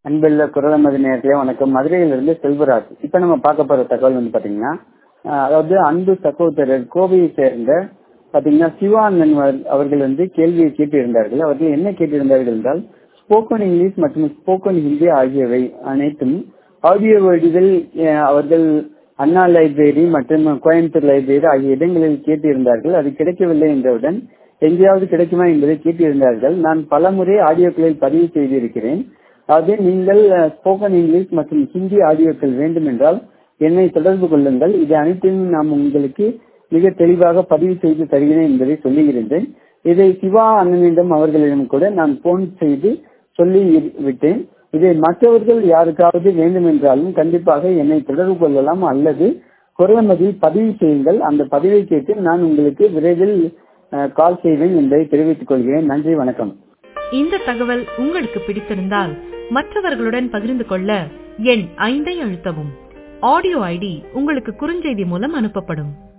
அன்புள்ள குரலமது நேரத்திலே வணக்கம் மதுரையிலிருந்து செல்வராஜ் இப்ப நம்ம பார்க்க போற தகவல் வந்து பாத்தீங்கன்னா அஹ், அதாவது அன்பு சகோதரர் கோவையை சேர்ந்த பாத்தீங்கன்னா சிவானந்தன் அவர்- அவர்கள் வந்து கேள்வியை கேட்டிருந்தார்கள் அவர்கள் என்ன கேட்டிருந்தார்கள் என்றால் ஸ்போக்கன் இங்கிலீஷ் மற்றும் ஸ்போக்கன் ஹிந்தி ஆகியவை அனைத்தும் ஆடியோ வடிவில் அஹ், அவர்கள் அண்ணா லைப்ரரி மற்றும் கோயம்புத்தூர் லைப்ரரி ஆகிய இடங்களில் கேட்டிருந்தார்கள் அது கிடைக்கவில்லை என்றவுடன் எங்கேயாவது கிடைக்குமா என்பதை கேட்டிருந்தார்கள் நான் பலமுறை ஆடியோக்களில் பதிவு செய்திருக்கிறேன் அதாவது நீங்கள் ஸ்போக்கன் இங்கிலீஷ் மற்றும் ஹிந்தி ஆடியோக்கள் வேண்டும் என்றால் என்னை தொடர்பு கொள்ளுங்கள் இது அனைத்தையும் நாம் உங்களுக்கு மிக தெளிவாக பதிவு செய்து தருகிறேன் என்பதை சொல்லியிருந்தேன் இதை சிவா அண்ணனிடம் அவர்களிடம் கூட நான் போன் செய்து சொல்லி இரு- விட்டேன் இதை மற்றவர்கள் யாருக்காவது வேண்டும் என்றாலும் கண்டிப்பாக என்னை தொடர்பு கொள்ளலாம் அல்லது குரலமதில் பதிவு செய்யுங்கள் அந்த பதிவை கேட்டு நான் உங்களுக்கு விரைவில் அஹ், கால் செய்வேன் என்பதை தெரிவித்துக் கொள்கிறேன் நன்றி வணக்கம் இந்த தகவல் உங்களுக்கு பிடித்திருந்தால் மற்றவர்களுடன் பகிர்ந்து கொள்ள எண் ஐந்தை அழுத்தவும் ஆடியோ ஐடி உங்களுக்கு குறுஞ்செய்தி மூலம் அனுப்பப்படும்